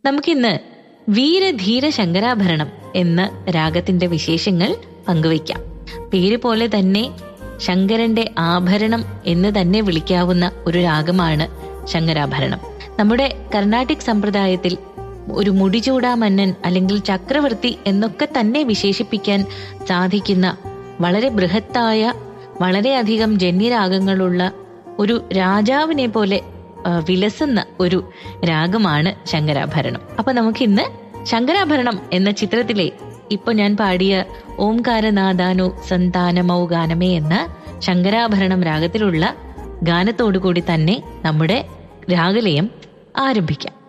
നമുക്കിന്ന് വീരധീര ശങ്കരാഭരണം എന്ന രാഗത്തിന്റെ വിശേഷങ്ങൾ പങ്കുവയ്ക്കാം പേര് പോലെ തന്നെ ശങ്കരന്റെ ആഭരണം എന്ന് തന്നെ വിളിക്കാവുന്ന ഒരു രാഗമാണ് ശങ്കരാഭരണം നമ്മുടെ കർണാട്ടിക് സമ്പ്രദായത്തിൽ ഒരു മുടിചൂടാ മന്നൻ അല്ലെങ്കിൽ ചക്രവർത്തി എന്നൊക്കെ തന്നെ വിശേഷിപ്പിക്കാൻ സാധിക്കുന്ന വളരെ ബൃഹത്തായ വളരെയധികം ജന്യരാഗങ്ങളുള്ള ഒരു രാജാവിനെ പോലെ ആ, വിലസുന്ന ഒരു രാഗമാണ് ശങ്കരാഭരണം അപ്പൊ നമുക്കിന്ന് ശങ്കരാഭരണം എന്ന ചിത്രത്തിലെ ഇപ്പൊ ഞാൻ പാടിയ ഓംകാരനാദാനു സന്താനമൗ ഗാനമേ എന്ന ശങ്കരാഭരണം രാഗത്തിലുള്ള ഗാനത്തോടു കൂടി തന്നെ നമ്മുടെ രാഗലയം ആരംഭിക്കാം